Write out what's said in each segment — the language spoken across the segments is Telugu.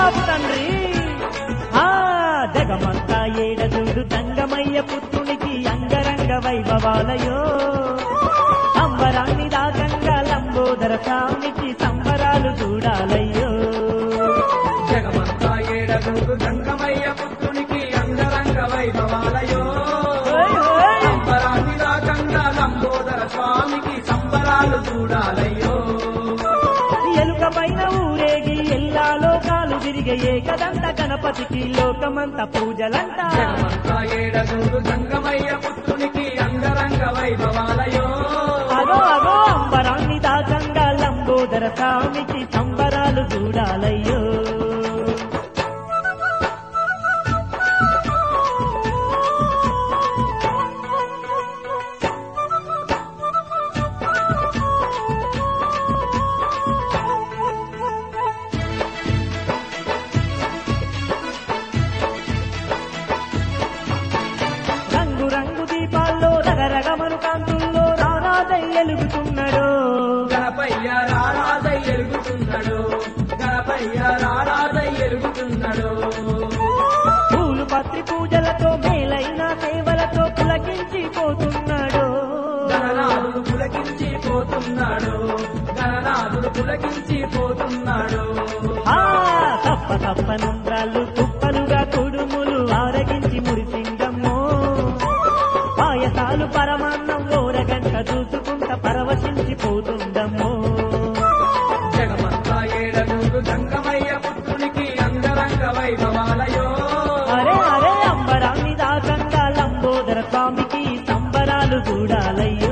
బాబు తండ్రి ఆ జగమంతా ఏడదుడు గంగమయ్య పుత్రునికి అంగరంగ వైభవాలయో అంబరాన్ని దాగంగా లంబోదర స్వామికి సంబరాలు చూడాలయ్యో జగమంతా ఏడగూరు గంగమయ్య పుత్రునికి అంగరంగ వైభవాలయో ఓయ్ ఓయ్. సంబరాన్ని రాకంగా లంబోదర స్వామికి సంబరాలు చూడాలయ్యో ఎలుక పైన ఊరేగి ఎల్లా లోకాలు తిరిగే ఏకదంత గణపతికి లోకమంత పూజలంట జగమంతా ఏడగూరు గంగమయ్య పుత్రునికి అంగరంగ వైభవాలయో అగో అగో అంబరాన్ని దాగంగా లంబోదర స్వామికి సంబరాలు చూడాలయ్యో రంగు రంగు దీపాల్లో రగరగమను కాంతుల్లో రారాదై ఎలుగుతున్నాడు గణపయ్య రారాదై ఎరుగుతున్నాడు గణపయ్య రారాదై ఎరుగుతున్నాడు పూలు పత్రి పూజలతో మేలైన సేవలతో పులకించి పోతున్నాడు గణనాథుడు పులకించి పోతున్నాడు గణనాథుడు పులకించి పోతున్నాడు ఆ తప్ప తప్ప నుండ్రాళ్ళు కుప్పలుగా కుడుములు ఆరగించి మురిసింగమ్మో పాయసాలు పరమాన్నం ఓరగంట చూసుకుంట పరవశించి పోతుందమ్మో జగమంతా ఏడనూరు గంగమయ్య పుత్రునికి అంగరంగ వైభవాలయో అరే అరే అంబరాన్ని దాకంగా లంబోదర స్వామికి సంబరాలు చూడాలయ్యో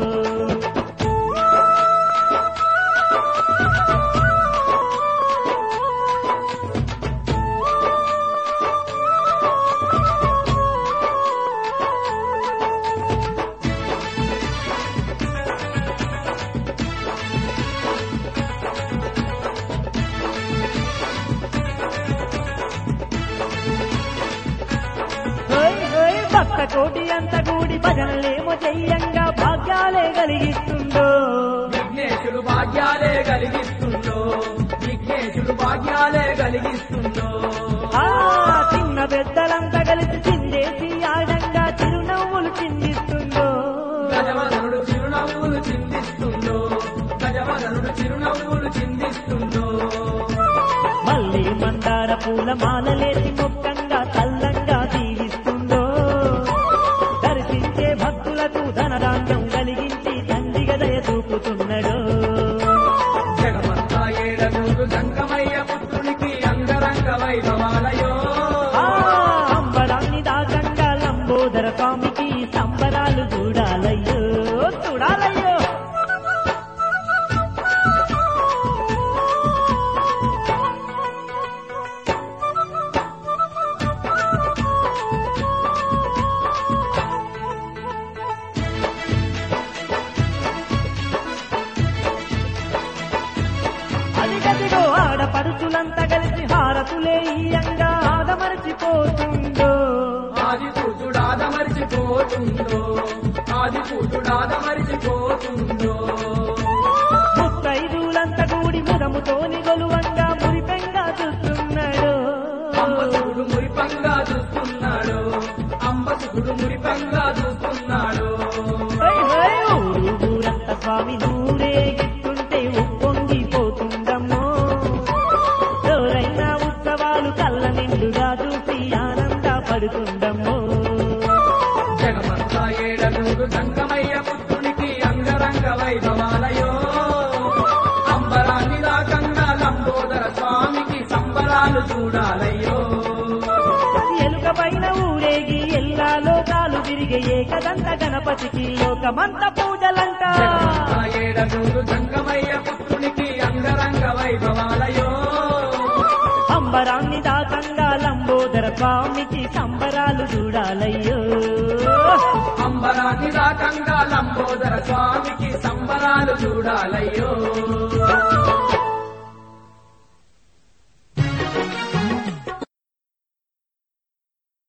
హోయ్ హోయ్ భక్త కోటి అంత కూడి భజనలేమో చెయ్యంగా భాగ్యాలే కలిగిస్తుందో విఘ్నేశుడు భాగ్యాలే కలిగిస్తుందో విఘ్నేశుడు భాగ్యాలే కలిగిస్తుందో ఆ చిన్న పెద్దలంతా కలిసి చిందేసి ఆడంగా చిరునవ్వులు చిందిస్తుందో గజవదనుడు చిరునవ్వులు చిందిస్తుందో గజవదనుడు చిరునవ్వులు చిందిస్తుందో మళ్ళీ మందార పూల మాలలేసి మొక్కంగా తల్లంగా దీవిస్తుందో దర్శించే భక్తులకు ధనధాన్యం కలిగించి తండ్రిగా దయ చూపుతున్నాడు జగమంతా ఏడనూరు గంగమయ్య పుత్రునికి అంగరంగ వైభవాలయో ఆ అంబరాన్ని దాకంగా లంబోదర స్వామికి సంబరాలు చూడాలయ్యో చూడాలయ్యో అదిగదిగో ఆడపడుచులంతా కలిసి హారతులే ఇయ్యంగా ఆదమరచిపోతుందో ఆది కూతుడాద మరిచిపోతుందో ఆది కూతుడాద మరిచిపోతుందో ముత్తైదులంతా కూడి ముదముతోని గొలువంగా మురిపెంగా చూస్తున్నాడు అంబసుడు మురిపంగా చూస్తున్నాడు అంబసుడు మురిపంగా చూస్తున్నాడు హై హై ఊరు ఊరంతా స్వామి నూరేగిస్తుంటే ఉప్పొంగిపోతుందమ్మో ఎవరైనా ఉత్సవాలు కళ్ళ నిండుగా చూసి ఆనంద పడుతుందమ్మో జగమంతా ఏడనూరు గంగమయ్య పుత్రునికి అంగరంగ వైభవాలయో అంబరాన్ని రాకంగా లంబోదర స్వామికి సంబరాలు చూడాలయ్యో ఎలుక పైన ఊరేగి ఎల్లా లోకాలు తిరిగే ఏకదంత గణపతికి లోకమంత పూజలంట జగమంతా ఏడనూరు గంగమయ్య పుత్రునికి అంగరంగ వైభవాలయో అంబరాన్ని దాకంగా లంబోదర స్వామికి సంబరాలు చూడాలయ్యో అంబరాన్ని రాకంగా లంబోదర స్వామికి సంబరాలు చూడాలయ్యో